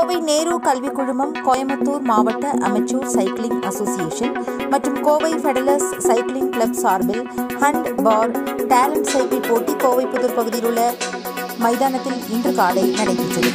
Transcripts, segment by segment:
கோவை நேரு கல்விக் குழுமம் கோயம்புத்தூர் மாவட்ட அமெச்சூர் சைக்கிளிங் அசோசியேஷன் மற்றும் கோவை ஃபெடலர்ஸ் சைக்கிளிங் கிளப் சார்பில் ஹண்ட் பார் டேலண்ட் சைக்கிள் போட்டி கோவை புதூர் பகுதியில் உள்ள மைதானத்தில் இன்று காலை நடைபெற்றது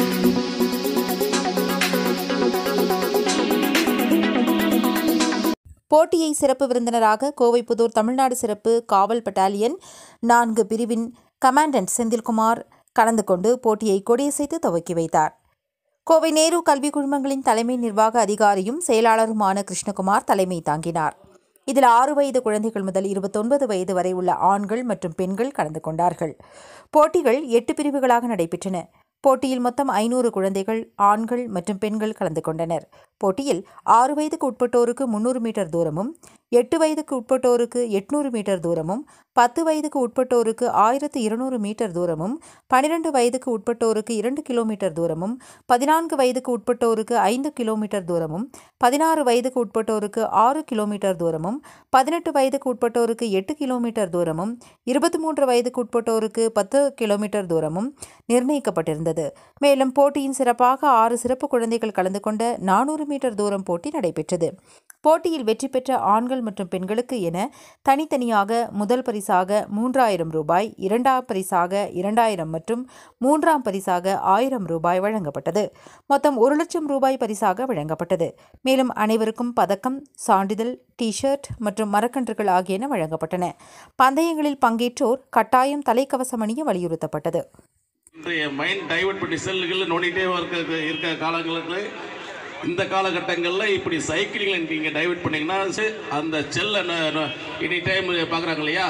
போட்டியை சிறப்பு விருந்தினராக கோவை புதூர் தமிழ்நாடு சிறப்பு காவல் பட்டாலியன் நான்கு பிரிவின் கமாண்டன்ட் செந்தில்குமார் கலந்து கொண்டு போட்டியை கொடியசைத்து துவக்கி வைத்தார் கோவை நேரு கல்விக் குழுமங்களின் தலைமை நிர்வாக அதிகாரியும் செயலாளருமான கிருஷ்ணகுமார் தலைமை தாங்கினார் இதில் ஆறு வயது குழந்தைகள் முதல் இருபத்தொன்பது வயது வரை உள்ள ஆண்கள் மற்றும் பெண்கள் கலந்து கொண்டார்கள் போட்டிகள் எட்டு பிரிவுகளாக நடைபெற்றன போட்டியில் மொத்தம் ஐநூறு குழந்தைகள் ஆண்கள் மற்றும் பெண்கள் கலந்து கொண்டனர் போட்டியில் ஆறு வயதுக்கு உட்பட்டோருக்கு முன்னூறு மீட்டர் தூரமும் எட்டு வயதுக்கு உட்பட்டோருக்கு எட்நூறு மீட்டர் தூரமும் பத்து வயதுக்கு உட்பட்டோருக்கு ஆயிரத்து இருநூறு மீட்டர் தூரமும் பனிரெண்டு வயதுக்கு உட்பட்டோருக்கு இரண்டு கிலோமீட்டர் தூரமும் பதினான்கு வயதுக்கு உட்பட்டோருக்கு ஐந்து கிலோமீட்டர் தூரமும் பதினாறு வயதுக்கு உட்பட்டோருக்கு ஆறு கிலோமீட்டர் தூரமும் பதினெட்டு வயதுக்கு உட்பட்டோருக்கு எட்டு கிலோமீட்டர் தூரமும் இருபத்தி மூன்று வயதுக்கு உட்பட்டோருக்கு பத்து கிலோமீட்டர் தூரமும் நிர்ணயிக்கப்பட்டிருந்தது மேலும் போட்டியின் சிறப்பாக ஆறு சிறப்பு குழந்தைகள் கலந்து கொண்ட நானூறு மீட்டர் தூரம் போட்டி நடைபெற்றது போட்டியில் வெற்றி பெற்ற ஆண்கள் மற்றும் பெண்களுக்கு என தனித்தனியாக முதல் பரிசாக மூன்றாயிரம் ரூபாய் இரண்டாம் பரிசாக இரண்டாயிரம் மற்றும் மூன்றாம் பரிசாக ஆயிரம் ரூபாய் வழங்கப்பட்டது மொத்தம் ஒரு லட்சம் ரூபாய் பரிசாக வழங்கப்பட்டது மேலும் அனைவருக்கும் பதக்கம் சான்றிதழ் டி ஷர்ட் மற்றும் மரக்கன்றுகள் ஆகியன வழங்கப்பட்டன பந்தயங்களில் பங்கேற்றோர் கட்டாயம் தலைக்கவசம் அணிய வலியுறுத்தப்பட்டது இன்றைய மைண்ட் டைவர்ட் பண்ணி செல்லுகள் நோண்டிகிட்டே இருக்க இருக்க காலங்களுக்கு இந்த காலகட்டங்களில் இப்படி சைக்கிளிங்கில் நீங்கள் டைவர்ட் பண்ணீங்கன்னா சே- அந்த செல்லை எனி டைம் பார்க்குறாங்க இல்லையா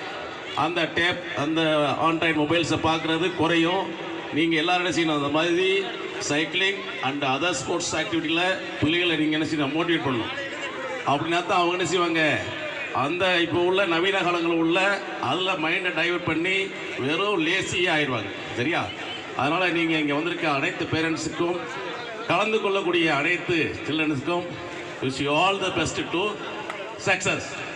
அந்த டேப் அந்த ஆண்ட்ராய்டு மொபைல்ஸை பார்க்குறது குறையும் நீங்கள் எல்லாரும் என்ன செய்யணும் அந்த மாதிரி சைக்கிளிங் அண்ட் அதர் ஸ்போர்ட்ஸ் ஆக்டிவிட்டியில் பிள்ளைகளை நீங்கள் என்ன செய்யணும் மோட்டிவேட் பண்ணணும் அப்படின்னா தான் அவங்க என்ன செய்வாங்க அந்த இப்போ உள்ள நவீன காலங்களில் உள்ள அதில் மைண்டை டைவர்ட் பண்ணி வெறும் லேசியாக ஆயிடுவாங்க சரியா அதனால் நீங்கள் இங்கே வந்திருக்க அனைத்து பேரண்ட்ஸுக்கும் கலந்து கொள்ளக்கூடிய அனைத்து சில்ட்ரன்ஸுக்கும் wish you all the best to success